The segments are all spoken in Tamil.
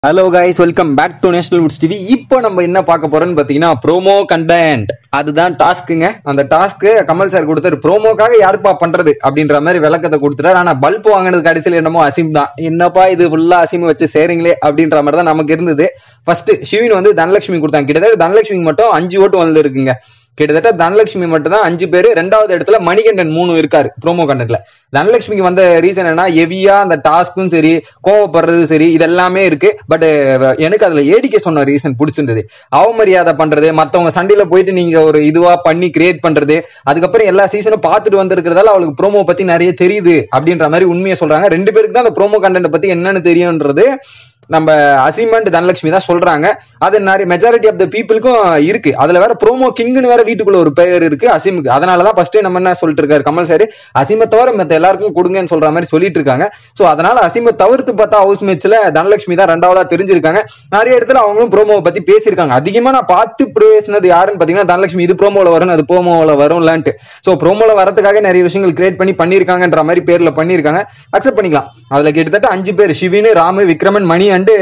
hello guys welcome back to National Woods TV இப்போ நம்ம என்ன பார்க்க போறோம்னு பார்த்தீங்கன்னா ப்ரோமோ கண்டென்ட் அதுதான் டாஸ்க்குங்க அந்த டாஸ்க்கு கமல் சார் கொடுத்தாரு ப்ரோமோக்காக யாருப்பா பண்றது அப்படின்ற மாதிரி விளக்கத்தை கொடுத்துட்டாரு ஆனா பல்ப் வாங்கினது கடைசியில் என்னமோ அசிம் தான் என்னப்பா இது ஃபுல்லா அசிம் வச்சு சேருங்களே அப்படின்ற மாதிரி தான் நமக்கு இருந்தது ஃபர்ஸ்ட் சிவின் வந்து தனலட்சுமி கொடுத்தாங்க கிட்டத்தட்ட தனலட்சுமி மட்டும் அஞ்சு ஓட்டு வந்து இருக்குங்க கிட்டத்தட்ட தனலட்சுமி மட்டும் தான் அஞ்சு பேர் ரெண்டாவது இடத்துல மணிகண்டன் மூணு இருக்காரு ப்ரோமோ கண்டென்ட்ல தனலட்சுமிக்கு வந்த ரீசன் என்ன ஹெவியா அந்த டாஸ்க்கும் சரி கோவப்படுறது சரி இதெல்லாமே இருக்கு பட் எனக்கு அதுல ஏடிக்கே சொன்ன ரீசன் பிடிச்சிருந்தது அவமரியாதை பண்றது மத்தவங்க சண்டையில போயிட்டு நீங்க ஒரு இதுவா பண்ணி கிரியேட் பண்றது அதுக்கப்புறம் எல்லா சீசனும் பார்த்துட்டு வந்திருக்கிறதால அவளுக்கு ப்ரோமோ பத்தி நிறைய தெரியுது அப்படின்ற மாதிரி உண்மையை சொல்றாங்க ரெண்டு பேருக்கு தான் அந்த ப்ரோமோ கண்டென்ட் பத்தி என்னன்னு தெரியும்ன்றது நம்ம அசீம் அண்ட் தனலட்சுமி தான் சொல்றாங்க அது நிறைய மெஜாரிட்டி ஆஃப் த பீப்புளுக்கும் இருக்கு அதுல வேற ப்ரோமோ கிங்னு வேற வீட்டுக்குள்ள ஒரு பெயர் இருக்கு அசீமுக்கு அதனாலதான் ஃபர்ஸ்ட் நம்ம என்ன சொல்லிட்டு இருக்காரு கமல் சார் அசீமை தவிர மத்த எல்லாருக்கும் கொடுங்கன்னு சொல்ற மாதிரி சொல்லிட்டு இருக்காங்க சோ அதனால அசீமை தவிர்த்து பார்த்தா ஹவுஸ் மேட்ச்ல தனலட்சுமி தான் ரெண்டாவதா தெரிஞ்சிருக்காங்க நிறைய இடத்துல அவங்களும் ப்ரோமோவை பத்தி பேசியிருக்காங்க அதிகமா நான் பார்த்து பேசினது யாருன்னு பாத்தீங்கன்னா தனலட்சுமி இது ப்ரோமோல வரும் அது ப்ரோமோல வரும்லான்ட்டு சோ ப்ரோமோல வரதுக்காக நிறைய விஷயங்கள் கிரியேட் பண்ணி பண்ணிருக்காங்கன்ற மாதிரி பேர்ல பண்ணிருக்காங்க அக்செப்ட் பண்ணிக்கலாம் அதுல கிட்டத்தட்ட அஞ்சு பேர் சிவின் ராமு விக்ரமன் மணி அண்டு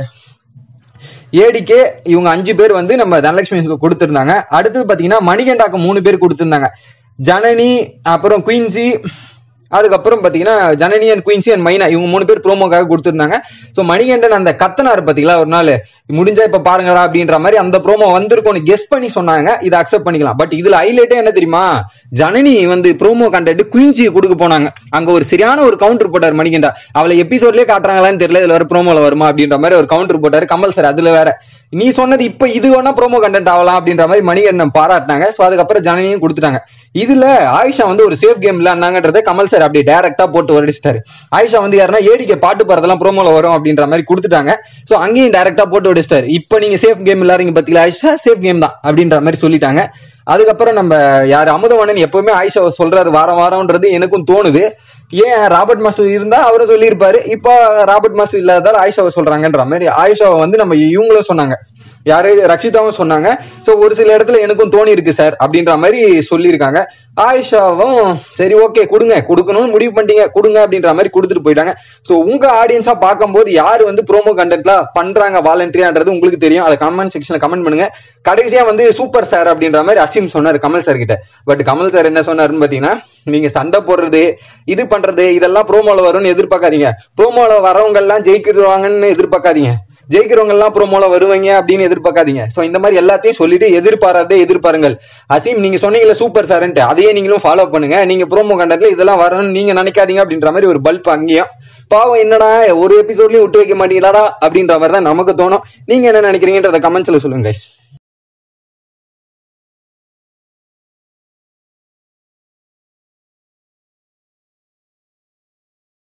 ஏடிக்கே இவங்க அஞ்சு பேர் வந்து நம்ம தனலட்சுமி கொடுத்திருந்தாங்க அடுத்தது பாத்தீங்கன்னா மணிகண்டாக்கு மூணு பேர் கொடுத்திருந்தாங்க ஜனனி அப்புறம் குயின்சி அதுக்கப்புறம் பாத்தீங்கன்னா ஜனனி அண்ட் குயின்சி அண்ட் மைனா இவங்க மூணு பேர் ப்ரோமோக்காக கொடுத்திருந்தாங்க ஸோ மணிகண்டன் அந்த கத்தனார் பாத்தீங்களா ஒரு நாள் முடிஞ்சா இப்ப பாருங்கடா அப்படின்ற மாதிரி அந்த ப்ரோமோ வந்திருக்கும்னு கெஸ் பண்ணி சொன்னாங்க இதை அக்செப்ட் பண்ணிக்கலாம் பட் இதுல ஹைலைட்டே என்ன தெரியுமா ஜனனி வந்து ப்ரோமோ கண்டென்ட் குயின்சி கொடுக்க போனாங்க அங்க ஒரு சரியான ஒரு கவுண்டர் போட்டார் மணிகண்டா அவளை எபிசோட்லயே காட்டுறாங்களான்னு தெரியல இதுல வர ப்ரோமோல வருமா அப்படின்ற மாதிரி ஒரு கவுண்டர் போட்டாரு கமல் சார் அதுல வேற நீ சொன்னது இப்ப இது வேணா ப்ரோமோ கண்டென்ட் ஆகலாம் அப்படின்ற மாதிரி மணிகண்டன் பாராட்டினாங்க ஸோ அதுக்கப்புறம் ஜனனியும் கொடுத்துட்டாங்க இதுல ஆயிஷா வந்து ஒரு சேஃப் கேம் விளையாடுனாங்கன்றதை கமல் சார் அப்படியே டைரக்டா போட்டு வடிச்சிட்டாரு ஆயிஷா வந்து யாருன்னா ஏடிக்கை பாட்டு பாடுறதெல்லாம் ப்ரோமோல வரும் அப்படின்ற மாதிரி கொடுத்துட்டாங்க ஸோ அங்கேயும் டைரக்டா போட்டு வடிச்சிட்டாரு இப்போ நீங்க சேஃப் கேம் விளையாடுறீங்க பாத்தீங்களா ஆயிஷா சேஃப் கேம் தான் அப்படின்ற மாதிரி சொல்லிட்டாங்க அதுக்கப்புறம் நம்ம யார் அமுதவாணன் எப்பவுமே ஆயிஷா சொல்றாரு வாரம் வாரம்ன்றது எனக்கும் தோணுது ஏன் ராபர்ட் மாஸ்டர் இருந்தா அவரை சொல்லியிருப்பாரு இப்போ ராபர்ட் மாஸ்டர் இல்லாததால ஆயிஷாவை சொல்றாங்கன்ற மாதிரி ஆயிஷாவை வந்து நம்ம இவங்களும் சொன்னாங்க யாரு ரக்ஷிதாவும் சொன்னாங்க சோ ஒரு சில இடத்துல எனக்கும் தோணி இருக்கு சார் அப்படின்ற மாதிரி சொல்லியிருக்காங்க ஆயிஷாவும் சரி ஓகே கொடுங்க கொடுக்கணும்னு முடிவு பண்ணிட்டீங்க கொடுங்க அப்படின்ற மாதிரி கொடுத்துட்டு போயிட்டாங்க சோ உங்க ஆடியன்ஸா பார்க்கும்போது யாரு வந்து ப்ரோமோ கண்டென்ட்ல பண்றாங்க வாலண்டரியான்றது உங்களுக்கு தெரியும் அதை கமெண்ட் செக்ஷன்ல கமெண்ட் பண்ணுங்க கடைசியா வந்து சூப்பர் சார் அப்படின்ற மாதிரி அசீம் சொன்னாரு கமல் சார் கிட்ட பட் கமல் சார் என்ன சொன்னாருன்னு பாத்தீங்கன்னா நீங்க சண்டை போடுறது இது பண்றது இதெல்லாம் ப்ரோமோல வரும்னு எதிர்பார்க்காதீங்க ப்ரோமோல வரவங்க எல்லாம் ஜெயிக்கிடுவாங்கன்னு எதிர்பார்க்காதீங்க ஜெயிக்கிறவங்க எல்லாம் ப்ரோமோல வருவாங்க அப்படின்னு எதிர்பார்க்காதீங்க சோ இந்த மாதிரி எல்லாத்தையும் சொல்லிட்டு எதிர்பாராதே எதிர்பாருங்கள் அசீம் நீங்க சொன்னீங்கல்ல சூப்பர் சார்ன்ட்டு அதையே நீங்களும் ஃபாலோ பண்ணுங்க நீங்க ப்ரோமோ கண்டென்ட்ல இதெல்லாம் வரணும்னு நீங்க நினைக்காதீங்க அப்படின்ற மாதிரி ஒரு பல்ப் அங்கேயும் பாவம் என்னடா ஒரு எபிசோட்லயும் விட்டு வைக்க மாட்டீங்களாடா அப்படின்ற மாதிரி தான் நமக்கு தோணும் நீங்க என்ன நினைக்கிறீங்கன்றத கமெண்ட்ஸ்ல சொல்லுங்க guys